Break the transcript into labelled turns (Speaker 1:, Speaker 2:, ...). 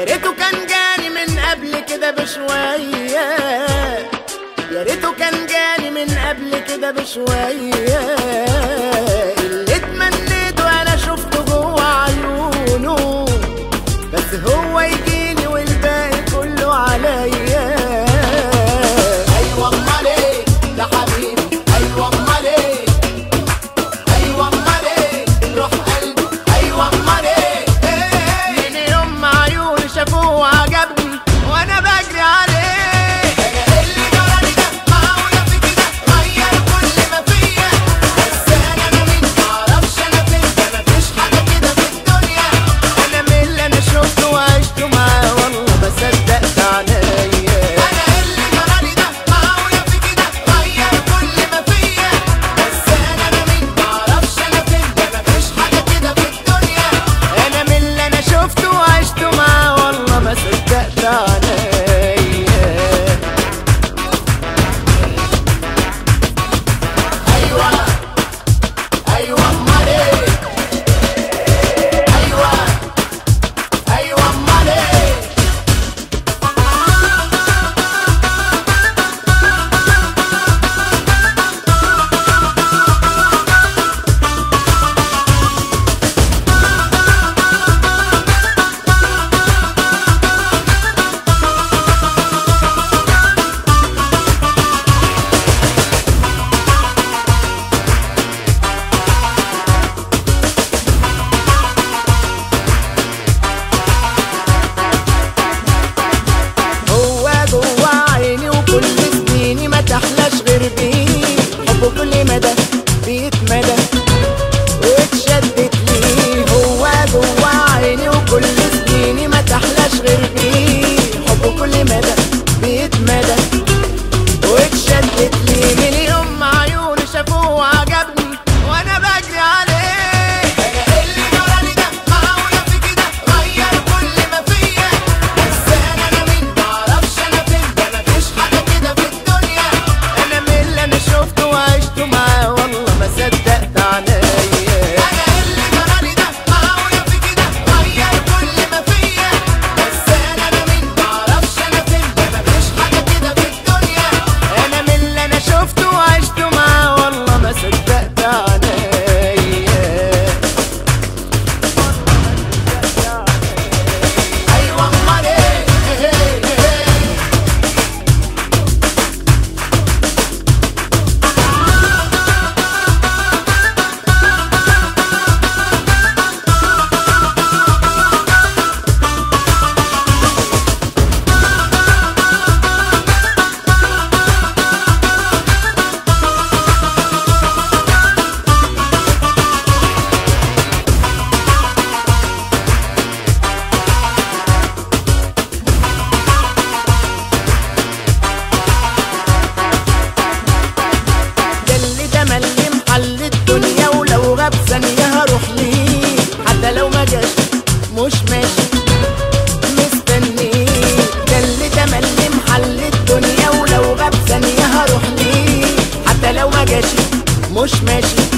Speaker 1: يا ريته كان جاني من قبل كده بشوية يا ريته كان جاني من قبل كده بشوية اللي اتمنيته انا شفته جوه عيونه بس هو يجيني والباقي كله عليا ايوه امال ايه ده حبيبي ايوه امال ايه ايوه امال ايه روح قلبي ايوه امال ايه إيه؟ من يوم ما عيوني شافوه وعجبني وانا بجري عليه انا اللي جرالي ده معقوله في كده غير كل ما فيا بس انا انا مين معرفش انا فين ده مفيش حاجه كده في الدنيا انا من اللي انا شفته وعشته معاه والله ما صدقت عينيا انا اللي جرالي ده معقوله في كده غير كل ما فيا بس انا انا مين معرفش انا فين ده مفيش حاجه كده في الدنيا انا من اللي انا شفته وعشته معاه والله ما صدقت عينيا ايوه ايوه امال ايه ايوه ايوه امال ايه هو جوا عيني وكل سنيني ما تحلاش غير بيه حبه كل مدى بيتمدى واتشدت ليه هو جوا عيني وكل سنيني ما تحلاش غير بيه حبه كل مدى بيتمدى واتشدت ليه من يوم ما عيوني شافوه وعجبني وانا بجري عليه انا اللي جرالي ده معقوله في كده غير كل ما فيا بس انا انا مين معرفش انا فين ده مفيش حاجه كده في الدنيا انا من اللي انا شفته وعشته معاه والله ما صدقت عينيا انا اللي جرالي ده معقوله في كده غير كل ما فيا بس انا انا مين معرفش انا فين ده مفيش حاجه كده في الدنيا انا من اللي انا شفته وعشته معاه والله ما صدقت عينيا ايوه امال ايه ده اللي ده ملي محل الدنيا ولو غاب ثانية هروح ليه حتى لو ما جاش مش ماشي مستنيه ده اللي ده ملي محل الدنيا ولو غاب ثانية هروح ليه حتى لو ما جاش مش ماشي